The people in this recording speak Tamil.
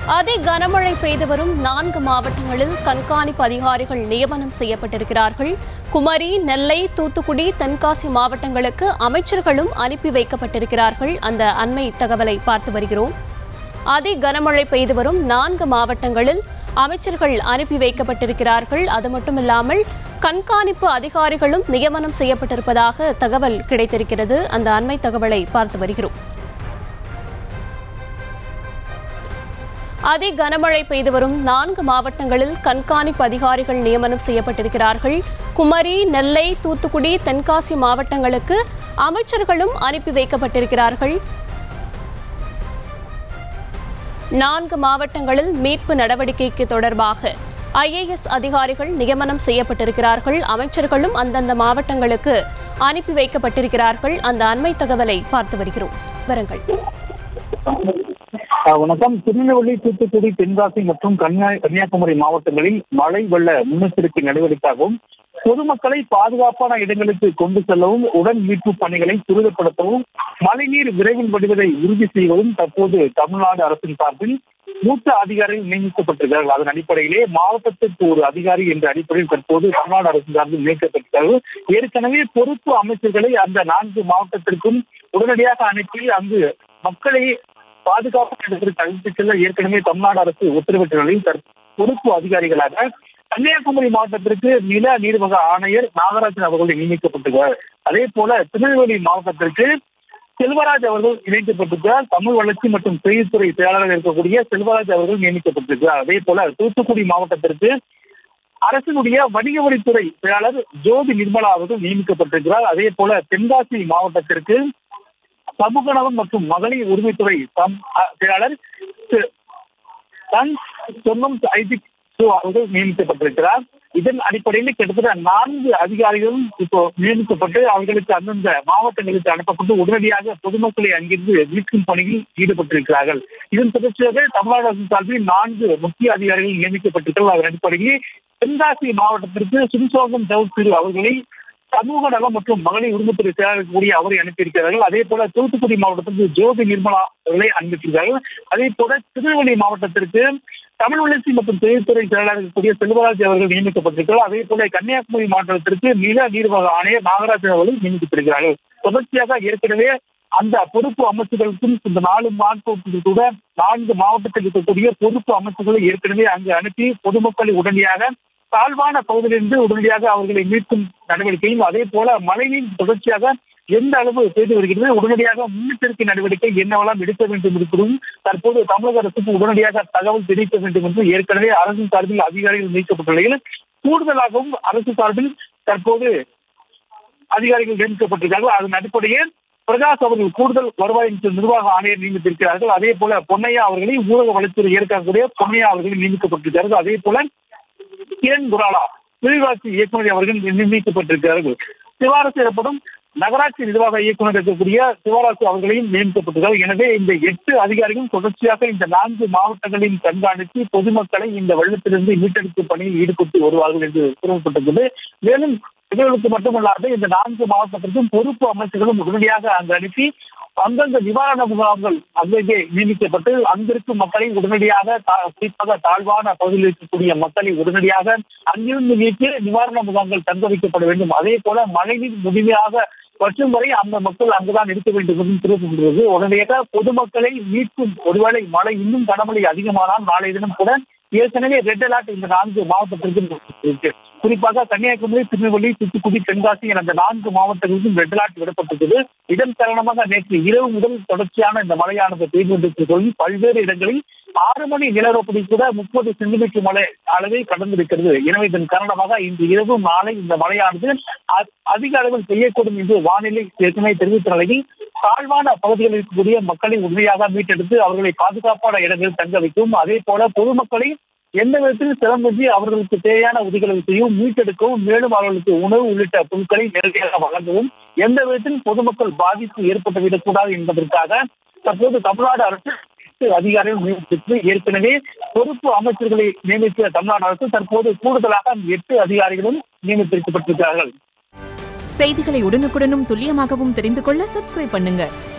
அதி கனமழை பெய்து வரும் நான்கு மாவட்டங்களில் கண்காணிப்பு அதிகாரிகள் நியமனம் செய்யப்பட்டிருக்கிறார்கள் குமரி நெல்லை தூத்துக்குடி தென்காசி மாவட்டங்களுக்கு அமைச்சர்களும் அனுப்பி வைக்கப்பட்டிருக்கிறார்கள் அந்த அண்மை தகவலை பார்த்து வருகிறோம் அதி கனமழை பெய்து வரும் நான்கு மாவட்டங்களில் அமைச்சர்கள் அனுப்பி வைக்கப்பட்டிருக்கிறார்கள் அது மட்டுமில்லாமல் கண்காணிப்பு அதிகாரிகளும் நியமனம் செய்யப்பட்டிருப்பதாக தகவல் கிடைத்திருக்கிறது அந்த அண்மை தகவலை பார்த்து வருகிறோம் அதி கனமழை பெய்து வரும் நான்கு மாவட்டங்களில் கண்காணிப்பு அதிகாரிகள் நியமனம் செய்யப்பட்டிருக்கிறார்கள் குமரி நெல்லை தூத்துக்குடி தென்காசி மாவட்டங்களுக்கு அமைச்சர்களும் அனுப்பி வைக்கப்பட்டிருக்கிறார்கள் நான்கு மாவட்டங்களில் மீட்பு நடவடிக்கைக்கு தொடர்பாக ஐஏஎஸ் அதிகாரிகள் நியமனம் செய்யப்பட்டிருக்கிறார்கள் அமைச்சர்களும் அந்தந்த மாவட்டங்களுக்கு அனுப்பி வைக்கப்பட்டிருக்கிறார்கள் அந்த அண்மை தகவலை பார்த்து வருகிறோம் விவரங்கள் அஹ் வணக்கம் திருநெல்வேலி தூத்துக்குடி தென்காசி மற்றும் கன்னியா கன்னியாகுமரி மாவட்டங்களில் மழை வெள்ள முன்னெச்சரிக்கை நடவடிக்கையாகவும் பொதுமக்களை பாதுகாப்பான இடங்களுக்கு கொண்டு செல்லவும் உடன் மீட்பு பணிகளை துரிதப்படுத்தவும் மழைநீர் விரைவில் வடிவதை உறுதி செய்வதும் தற்போது தமிழ்நாடு அரசின் சார்பில் மூத்த அதிகாரிகள் நியமிக்கப்பட்டிருக்கிறார்கள் அதன் அடிப்படையிலே மாவட்டத்திற்கு ஒரு அதிகாரி என்ற அடிப்படையில் தற்போது தமிழ்நாடு அரசின் சார்பில் நியமிக்கப்பட்டிருக்கிறார்கள் ஏற்கனவே பொறுப்பு அமைச்சர்களை அந்த நான்கு மாவட்டத்திற்கும் உடனடியாக அனுப்பி அங்கு மக்களை பாதுகாப்பு இடத்திற்கு அழைத்துச் செல்ல ஏற்கனவே தமிழ்நாடு அரசு உத்தரவிட்ட நிலையில் தற்- பொறுப்பு அதிகாரிகளாக கன்னியாகுமரி மாவட்டத்திற்கு நில நீர்வக ஆணையர் நாகராஜன் அவர்கள் நியமிக்கப்பட்டிருக்கிறார் அதே போல திருநெல்வேலி மாவட்டத்திற்கு செல்வராஜ் அவர்கள் இணைக்கப்பட்டிருக்கிறார் தமிழ் வளர்ச்சி மற்றும் செய்தித்துறை செயலாளர் இருக்கக்கூடிய செல்வராஜ் அவர்கள் நியமிக்கப்பட்டிருக்கிறார் அதே போல தூத்துக்குடி மாவட்டத்திற்கு அரசினுடைய வணிக வரித்துறை செயலாளர் ஜோதி நிர்மலா அவர்கள் நியமிக்கப்பட்டிருக்கிறார் அதே போல தென்காசி மாவட்டத்திற்கு சமூக நலம் மற்றும் மகளிர் உரிமைத்துறை சம்- அ- செயலாளர் திரு தன் சொன்னம் ஐபிக் சு அவர்கள் நியமிக்கப்பட்டிருக்கிறார் இதன் அடிப்படையில் கிட்டத்தட்ட நான்கு அதிகாரிகளும் இப்போ நியமிக்கப்பட்டு அவர்களுக்கு அந்தந்த மாவட்டங்களுக்கு அனுப்பப்பட்டு உடனடியாக பொதுமக்களை அங்கிருந்து மீட்கும் பணியில் ஈடுபட்டிருக்கிறார்கள் இதன் தொடர்ச்சியாக தமிழ்நாடு அரசு சார்பில் நான்கு முக்கிய அதிகாரிகள் நியமிக்கப்பட்டிருக்கிறார்கள் அதன் அடிப்படையில் தென்காசி மாவட்டத்திற்கு சுன்சோகம் சௌத்ரி அவர்களை சமூக நலம் மற்றும் மகளிர் உரிமைத்துறை செயலாளர் கூடிய அவரை அனுப்பியிருக்கிறார்கள் அதே போல தூத்துக்குடி மாவட்டத்திற்கு ஜோதி நிர்மலா அவர்களை அனுப்பியிருக்கிறார்கள் அதே போல திருநெல்வேலி மாவட்டத்திற்கு தமிழ் வளர்ச்சி மற்றும் தொழில்துறை செயலாளர் கூடிய செல்வராஜ் அவர்கள் நியமிக்கப்பட்டிருக்கிறார் அதே போல கன்னியாகுமரி மாவட்டத்திற்கு நில நீர்வக ஆணையர் நாகராஜன் அவர்கள் நியமிக்கப்பட்டிருக்கிறார்கள் தொடர்ச்சியாக ஏற்கனவே அந்த பொறுப்பு அமைச்சர்களுக்கும் இந்த நாலு மாவட்டத்திற்கு கூட நான்கு மாவட்டத்தில் இருக்கக்கூடிய பொறுப்பு அமைச்சர்களை ஏற்கனவே அங்கு அனுப்பி பொதுமக்களை உடனடியாக தாழ்வான பகுதியிலிருந்து உடனடியாக அவர்களை மீட்கும் நடவடிக்கையும் அதே போல மழைநீர் தொடர்ச்சியாக எந்த அளவு பெய்து வருகிறது உடனடியாக முன்னெச்சரிக்கை நடவடிக்கை என்னவெல்லாம் எடுக்க வேண்டும் என்பதும் தற்போது தமிழக அரசுக்கு உடனடியாக தகவல் தெரிவிக்க வேண்டும் என்று ஏற்கனவே அரசு சார்பில் அதிகாரிகள் நீக்கப்பட்டுள்ள நிலையில் கூடுதலாகவும் அரசு சார்பில் தற்போது அதிகாரிகள் நியமிக்கப்பட்டிருக்கிறார்கள் அதன் அடிப்படையில் பிரகாஷ் அவர்கள் கூடுதல் வருவாய் மற்றும் நிர்வாக ஆணையர் நியமித்திருக்கிறார்கள் அதே போல பொன்னையா அவர்களை ஊரக வளர்ச்சித்துறை ஏற்கக்கூடிய பொன்னையா அவர்கள் நியமிக்கப்பட்டிருக்கிறார்கள் அதே போல கிரண் குராலா விரிவாட்சி இயக்குநர் அவர்கள் நியமிக்கப்பட்டிருக்கிறார்கள் சிவாரசு எனப்படும் நகராட்சி நிர்வாக இயக்குநர் இருக்கக்கூடிய சிவராசு அவர்களையும் நியமிக்கப்பட்டிருக்கிறார் எனவே இந்த எட்டு அதிகாரிகளும் தொடர்ச்சியாக இந்த நான்கு மாவட்டங்களின் கண்காணித்து பொதுமக்களை இந்த வெள்ளத்திலிருந்து மீட்டெடுக்கும் பணியில் ஈடுபட்டு வருவார்கள் என்று கூறப்பட்டிருக்கிறது மேலும் இவர்களுக்கு மட்டுமல்லாது இந்த நான்கு மாவட்டத்திற்கும் பொறுப்பு அமைச்சர்களும் உடனடியாக அங்கு அனுப்பி அந்தந்த நிவாரண முகாம்கள் அங்கங்கே நியமிக்கப்பட்டு அங்கிருக்கும் மக்களை உடனடியாக தா- குறிப்பாக தாழ்வான பகுதியில் இருக்கக்கூடிய மக்களை உடனடியாக அங்கிருந்து நீக்கி நிவாரண முகாம்கள் தங்க வைக்கப்பட வேண்டும் அதே போல மழைநீர் முழுமையாக வற்றும் வரை அந்த மக்கள் அங்குதான் இருக்க வேண்டும் என்று தெரிவிக்கப்படுகிறது உடனடியாக பொதுமக்களை மீட்கும் ஒருவேளை மழை இன்னும் கனமழை அதிகமானால் நாளைய தினம் கூட ஏற்கனவே ரெட் அலர்ட் இந்த நான்கு மாவட்டத்திற்கும் இருக்கு குறிப்பாக கன்னியாகுமரி திருநெல்வேலி தூத்துக்குடி தென்காசி என அந்த நான்கு மாவட்டங்களுக்கும் ரெட் அலர்ட் விடப்பட்டிருக்கிறது இதன் காரணமாக நேற்று இரவு முதல் தொடர்ச்சியான இந்த மழையானது பெய்து கொண்டிருக்கிறது பல்வேறு இடங்களில் ஆறு மணி நிலவரப்படி கூட முப்பது சென்டிமீட்டர் மழை அளவை கடந்திருக்கிறது எனவே இதன் காரணமாக இன்று இரவு நாளை இந்த மழையானது அ- அதிக அளவில் பெய்யக்கூடும் என்று வானிலை ஏற்கனவே தெரிவித்த நிலையில் தாழ்வான பகுதிகளில் இருக்கக்கூடிய மக்களை உண்மையாக மீட்டெடுத்து அவர்களை பாதுகாப்பான இடங்களில் தங்க வைக்கும் அதே போல பொதுமக்களை எந்த விதத்தில் சிரமமின்றி அவர்களுக்கு தேவையான உதவிகளை செய்யவும் மீட்டெடுக்கவும் மேலும் அவர்களுக்கு உணவு உள்ளிட்ட பொருட்களை நேரடியாக வழங்கவும் எந்த விதத்தில் பொதுமக்கள் பாதிப்பு ஏற்பட்டுவிடக்கூடாது என்பதற்காக தற்போது தமிழ்நாடு அரசு எட்டு அதிகாரிகள் நியமித்து ஏற்கனவே பொறுப்பு அமைச்சர்களை நியமித்த தமிழ்நாடு அரசு தற்போது கூடுதலாக எட்டு அதிகாரிகளும் நியமித்திருக்கப்பட்டிருக்கிறார்கள் செய்திகளை உடனுக்குடனும் துல்லியமாகவும் தெரிந்து கொள்ள சப்ஸ்கிரைப் பண்ணுங்க